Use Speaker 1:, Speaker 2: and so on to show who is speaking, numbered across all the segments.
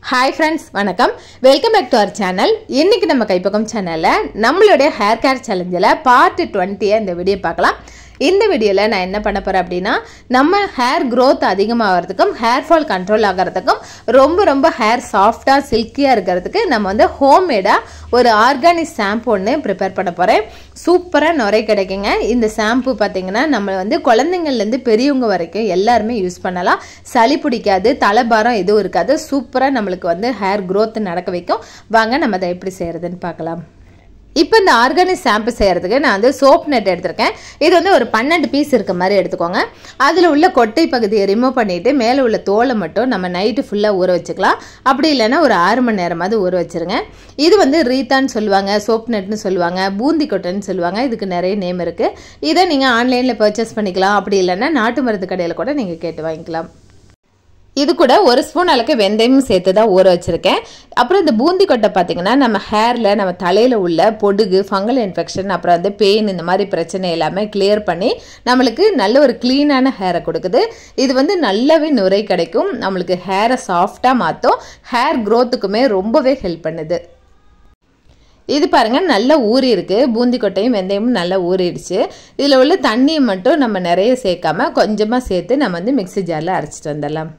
Speaker 1: hi friends வணக்கம் welcome back to our channel இன்னைக்கு நம்ம கைப்பக்கம் சேனலில் நம்மளுடைய ஹேர் கேர் சேலஞ்சில் பார்ட் டுவெண்ட்டியை இந்த வீடியோ பார்க்கலாம் இந்த வீடியோவில் நான் என்ன பண்ண போகிறேன் அப்படின்னா நம்ம ஹேர் growth அதிகமாகிறதுக்கும் ஹேர் ஃபால் கண்ட்ரோல் ஆகிறதுக்கும் ரொம்ப ரொம்ப ஹேர் சாஃப்டாக சில்கியாக இருக்கிறதுக்கு நம்ம வந்து ஹோம்மேடாக ஒரு ஆர்கானிக் ஷாம்பு ஒன்று ப்ரிப்பேர் பண்ண போகிறேன் சூப்பராக நுரை கிடைக்குங்க இந்த ஷாம்பு பார்த்தீங்கன்னா நம்ம வந்து குழந்தைங்கள்லேருந்து பெரியவங்க வரைக்கும் எல்லாருமே யூஸ் பண்ணலாம் சளி பிடிக்காது தலைபாரம் எதுவும் இருக்காது சூப்பராக நம்மளுக்கு வந்து ஹேர் growth நடக்க வைக்கும் வாங்க நம்ம அதை எப்படி செய்கிறதுன்னு பார்க்கலாம் இப்போ இந்த ஆர்கானிக் ஷாம்பு செய்கிறதுக்கு நான் வந்து சோப் நெட் எடுத்திருக்கேன் இது வந்து ஒரு பன்னெண்டு பீஸ் இருக்க மாதிரி எடுத்துக்கோங்க அதில் உள்ள கொட்டை பகுதியை ரிமூவ் பண்ணிவிட்டு மேலே உள்ள தோலை மட்டும் நம்ம நைட்டு ஃபுல்லாக ஊற வச்சுக்கலாம் அப்படி இல்லைன்னா ஒரு ஆறு மணி நேரமாவது ஊற வச்சுருங்க இது வந்து ரீத்தான்னு சொல்லுவாங்க சோப் நெட்னு சொல்லுவாங்க பூந்தி கொட்டைன்னு சொல்லுவாங்க இதுக்கு நிறைய நேம் இருக்குது இதை நீங்கள் ஆன்லைனில் பர்ச்சேஸ் பண்ணிக்கலாம் அப்படி இல்லைன்னா நாட்டு மருந்து கடையில் கூட நீங்கள் கேட்டு வாங்கிக்கலாம் இது கூட ஒரு ஸ்பூன் அளவுக்கு வெந்தயமும் சேர்த்து தான் ஊற வச்சுருக்கேன் அப்புறம் இந்த பூந்தி கொட்டை பார்த்தீங்கன்னா நம்ம ஹேரில் நம்ம தலையில் உள்ள பொடுகு ஃபங்கல் இன்ஃபெக்ஷன் அப்புறம் வந்து பெயின் இந்த மாதிரி பிரச்சனை எல்லாமே கிளியர் பண்ணி நம்மளுக்கு நல்ல ஒரு க்ளீனான ஹேரை கொடுக்குது இது வந்து நல்லாவே நுரை கிடைக்கும் நம்மளுக்கு ஹேரை சாஃப்டாக மாற்றும் ஹேர் க்ரோத்துக்குமே ரொம்பவே ஹெல்ப் பண்ணுது இது பாருங்க நல்லா ஊறி இருக்கு பூந்தி கொட்டையும் வெந்தயமும் நல்லா ஊறிடுச்சு இதில் உள்ள தண்ணியை மட்டும் நம்ம நிறைய சேர்க்காம கொஞ்சமாக சேர்த்து நம்ம வந்து மிக்ஸி ஜாரில் அரைச்சிட்டு வந்துடலாம்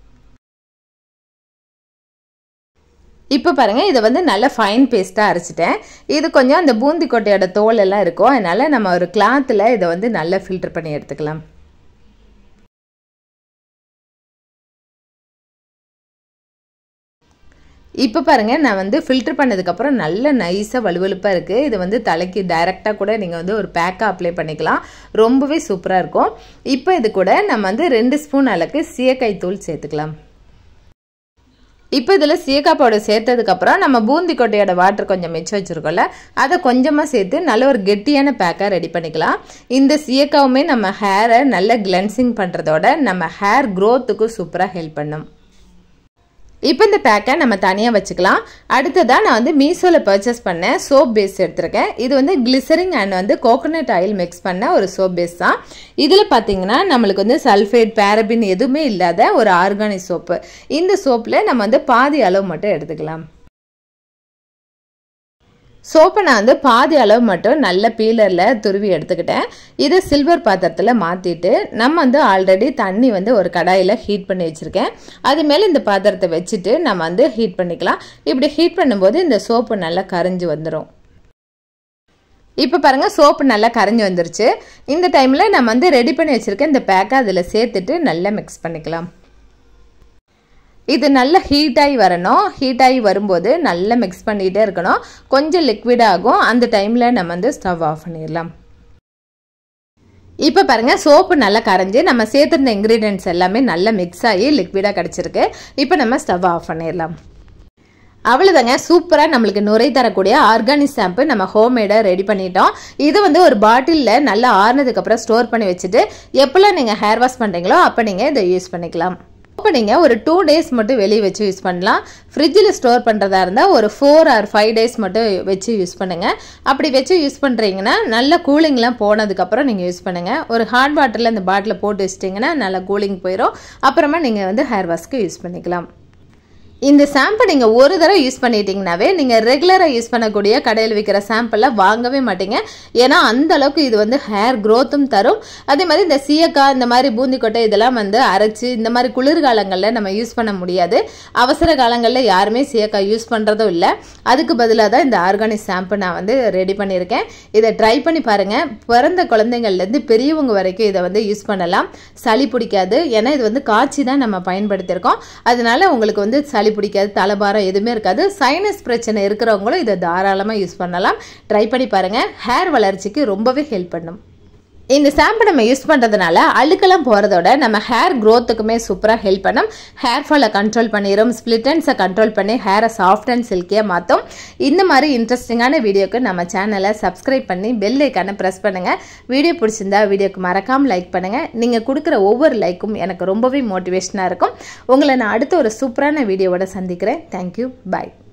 Speaker 1: இப்போ பாருங்கள் இதை வந்து நல்ல ஃபைன் பேஸ்ட்டாக அரைச்சிட்டேன் இது கொஞ்சம் அந்த பூந்தி கொட்டையோட தோல் எல்லாம் இருக்கும் அதனால் நம்ம ஒரு கிளாத்தில் இதை வந்து நல்லா ஃபில்டர் பண்ணி எடுத்துக்கலாம் இப்போ பாருங்கள் நான் வந்து ஃபில்டர் பண்ணதுக்கப்புறம் நல்ல நைஸாக வலுவலுப்பாக இருக்குது இது வந்து தலைக்கு டைரெக்டாக கூட நீங்கள் வந்து ஒரு பேக்காக அப்ளை பண்ணிக்கலாம் ரொம்பவே சூப்பராக இருக்கும் இப்போ இது கூட நம்ம வந்து ரெண்டு ஸ்பூன் அளவுக்கு சீயக்காய் தூள் சேர்த்துக்கலாம் இப்போ இதில் சீயக்காய் பவுடர் சேர்த்ததுக்கப்புறம் நம்ம பூந்தி கொட்டையோட வாட்டர் கொஞ்சம் மிச்சம் வச்சுருக்கோம்ல அதை கொஞ்சமாக சேர்த்து நல்ல ஒரு கெட்டியான பேக்காக ரெடி பண்ணிக்கலாம் இந்த சீயக்காவுமே நம்ம ஹேரை நல்ல கிளென்சிங் பண்ணுறதோட நம்ம ஹேர் க்ரோத்துக்கும் சூப்பராக ஹெல்ப் பண்ணும் இப்போ இந்த பேக்கை நம்ம தனியாக வச்சுக்கலாம் அடுத்ததாக நான் வந்து மீஷோவில் பர்ச்சேஸ் பண்ணேன் சோப் பேஸ் எடுத்திருக்கேன் இது வந்து கிளிசரிங் அண்ட் வந்து கோகோனட் ஆயில் மிக்ஸ் பண்ண ஒரு சோப் பேஸ் தான் இதில் பார்த்தீங்கன்னா நம்மளுக்கு வந்து சல்ஃபேட் பேரபின் எதுவுமே இல்லாத ஒரு ஆர்கானிக் சோப்பு இந்த சோப்பில் நம்ம வந்து பாதி அளவு மட்டும் எடுத்துக்கலாம் சோப்பை நான் வந்து பாதி அளவு மட்டும் நல்ல பீலரில் துருவி எடுத்துக்கிட்டேன் இதை சில்வர் பாத்திரத்தில் மாற்றிட்டு நம்ம வந்து ஆல்ரெடி தண்ணி வந்து ஒரு கடாயில் ஹீட் பண்ணி வச்சுருக்கேன் அது மேலே இந்த பாத்திரத்தை வச்சுட்டு நம்ம வந்து ஹீட் பண்ணிக்கலாம் இப்படி ஹீட் பண்ணும்போது இந்த சோப்பு நல்லா கரைஞ்சி வந்துடும் இப்போ பாருங்கள் சோப்பு நல்லா கரைஞ்சி வந்துருச்சு இந்த டைமில் நம்ம வந்து ரெடி பண்ணி வச்சுருக்க இந்த பேக்கை அதில் சேர்த்துட்டு நல்லா மிக்ஸ் பண்ணிக்கலாம் இது நல்லா ஹீட் ஆகி வரணும் ஹீட் ஆகி வரும்போது நல்லா மிக்ஸ் பண்ணிகிட்டே இருக்கணும் கொஞ்சம் லிக்விட் ஆகும் அந்த டைமில் நம்ம வந்து ஸ்டவ் ஆஃப் பண்ணிடலாம் இப்போ பாருங்கள் சோப்பு நல்லா கரைஞ்சி நம்ம சேர்த்துருந்த இன்க்ரீடியன்ட்ஸ் எல்லாமே நல்லா மிக்ஸ் ஆகி லிக்விடாக கிடச்சிருக்கு இப்போ நம்ம ஸ்டவ் ஆஃப் பண்ணிடலாம் அவ்வளோதாங்க சூப்பராக நம்மளுக்கு நுரை தரக்கூடிய ஆர்கானிக் ஷாம்பு நம்ம ஹோம்மேடாக ரெடி பண்ணிட்டோம் இது வந்து ஒரு பாட்டிலில் நல்லா ஆறுனதுக்கப்புறம் ஸ்டோர் பண்ணி வச்சுட்டு எப்போல்லாம் நீங்கள் ஹேர் வாஷ் பண்ணுறீங்களோ அப்போ நீங்கள் இதை யூஸ் பண்ணிக்கலாம் இப்போ நீங்கள் ஒரு டூ டேஸ் மட்டும் வெளியே வச்சு யூஸ் பண்ணலாம் ஃப்ரிட்ஜில் ஸ்டோர் பண்ணுறதா இருந்தால் ஒரு ஃபோர் ஆர் ஃபைவ் டேஸ் மட்டும் வச்சு யூஸ் பண்ணுங்கள் அப்படி வச்சு யூஸ் பண்ணுறீங்கன்னா நல்ல கூலிங்லாம் போனதுக்கப்புறம் நீங்கள் யூஸ் பண்ணுங்கள் ஒரு ஹாட் வாட்டரில் இந்த பாட்டில் போட்டு வச்சிட்டிங்கன்னா நல்லா கூலிங் போயிடும் அப்புறமா நீங்கள் வந்து ஹேர் வாஷ்க்கு யூஸ் பண்ணிக்கலாம் இந்த ஷாம்பு நீங்கள் ஒரு தடவை யூஸ் பண்ணிட்டீங்கனாவே நீங்கள் ரெகுலராக யூஸ் பண்ணக்கூடிய கடையில் விற்கிற ஷாம்பெல்லாம் வாங்கவே மாட்டீங்க ஏன்னா அந்த அளவுக்கு இது வந்து ஹேர் க்ரோத்தும் தரும் அதே மாதிரி இந்த சீயக்காய் இந்த மாதிரி பூந்திக்கொட்டை இதெல்லாம் வந்து அரைச்சி இந்த மாதிரி குளிர்காலங்களில் நம்ம யூஸ் பண்ண முடியாது அவசர காலங்களில் யாருமே சீயக்காய் யூஸ் பண்ணுறதும் இல்லை அதுக்கு பதிலாக தான் இந்த ஆர்கானிக் ஷாம்பு நான் வந்து ரெடி பண்ணியிருக்கேன் இதை ட்ரை பண்ணி பாருங்கள் பிறந்த குழந்தைங்கள்லேருந்து பெரியவங்க வரைக்கும் இதை வந்து யூஸ் பண்ணலாம் சளி பிடிக்காது ஏன்னா இது வந்து காய்ச்சி தான் நம்ம பயன்படுத்தியிருக்கோம் அதனால உங்களுக்கு வந்து சளி பிடிக்காது தலைபாரம் எதுவுமே இருக்காது சைனஸ் பிரச்சனை இருக்கிறவங்களும் இதை தாராளமாக யூஸ் பண்ணலாம் ட்ரை பண்ணி பாருங்கள் ஹேர் வளர்ச்சிக்கு ரொம்பவே ஹெல்ப் பண்ணும் இந்த ஷாம்பு நம்ம யூஸ் பண்ணுறதுனால அழுக்கெல்லாம் போகிறதோட நம்ம ஹேர் க்ரோத்துக்குமே சூப்பராக ஹெல்ப் பண்ணும் ஹேர் ஃபாலை கண்ட்ரோல் பண்ணிடும் ஸ்ப்ளிட்டன்ஸை கண்ட்ரோல் பண்ணி ஹேரை சாஃப்ட் அண்ட் சில்கியாக மாற்றும் இந்த மாதிரி இன்ட்ரெஸ்டிங்கான வீடியோக்கு நம்ம சேனலை சப்ஸ்கிரைப் பண்ணி பெல் ஐக்கானை ப்ரெஸ் பண்ணுங்கள் வீடியோ பிடிச்சிருந்தா வீடியோக்கு மறக்காமல் லைக் பண்ணுங்கள் நீங்கள் கொடுக்குற ஒவ்வொரு லைக்கும் எனக்கு ரொம்பவே மோட்டிவேஷனாக இருக்கும் உங்களை நான் அடுத்த ஒரு சூப்பரான வீடியோவோட சந்திக்கிறேன் தேங்க்யூ பாய்